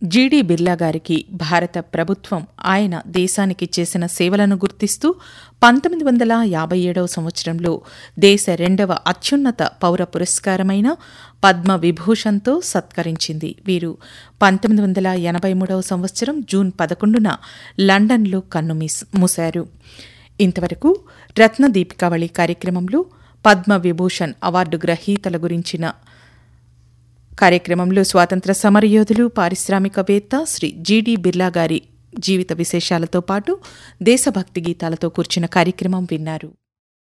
జీడీ బిర్లా గారికి భారత ప్రభుత్వం ఆయన దేశానికి చేసిన సేవలను గుర్తిస్తూ పంతొమ్మిది వందల యాభై ఏడవ సంవత్సరంలో దేశ రెండవ అత్యున్నత పౌర పురస్కారమైన పద్మ విభూషణ్తో సత్కరించింది వీరు పంతొమ్మిది వందల ఎనభై మూడవ సంవత్సరం జూన్ పదకొండున లండన్లో కన్ను మూశారు ఇంతవరకు రత్న దీపికావళి కార్యక్రమంలో పద్మ విభూషణ్ అవార్డు గ్రహీతల గురించిన కార్యక్రమంలో స్వాతంత్ర సమరయోధులు పారిశ్రామికవేత్త శ్రీ జీడీ బిర్లా గారి జీవిత విశేషాలతో పాటు దేశభక్తి గీతాలతో కూర్చున్న కార్యక్రమం విన్నారు